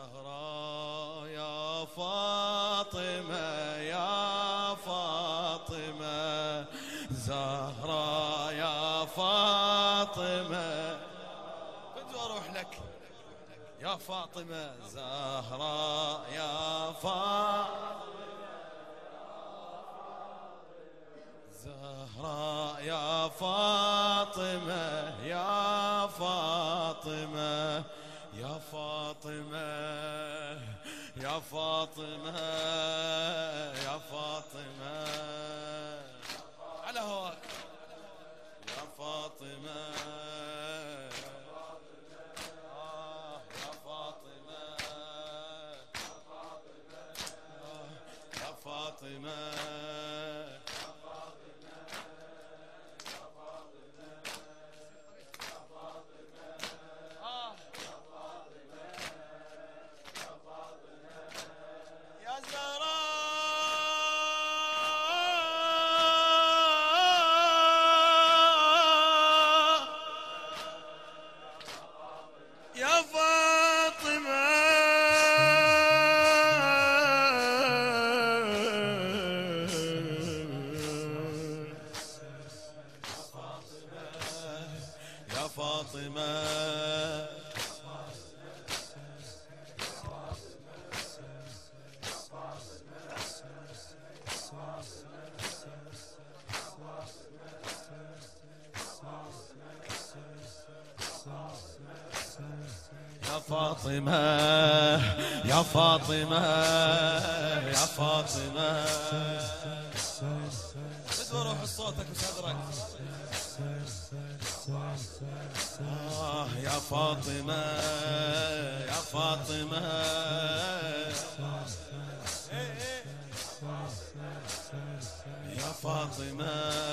زهراء يا فاطمة يا فاطمة زهراء يا فاطمة كنت أروح لك يا فاطمة زهراء يا فاطمة زهراء يا فاطمة يا فاطمة يا فاطمة يا فاطمة يا فاطمة على هواك يا فاطمة آه، يا فاطمة آه، يا فاطمة يا زهراء يا فاطمة يا فاطمة يا فاطمة يا فاطمة يا فاطمة بس روح صوتك وصدرك آه يا فاطمة يا فاطمة يا فاطمة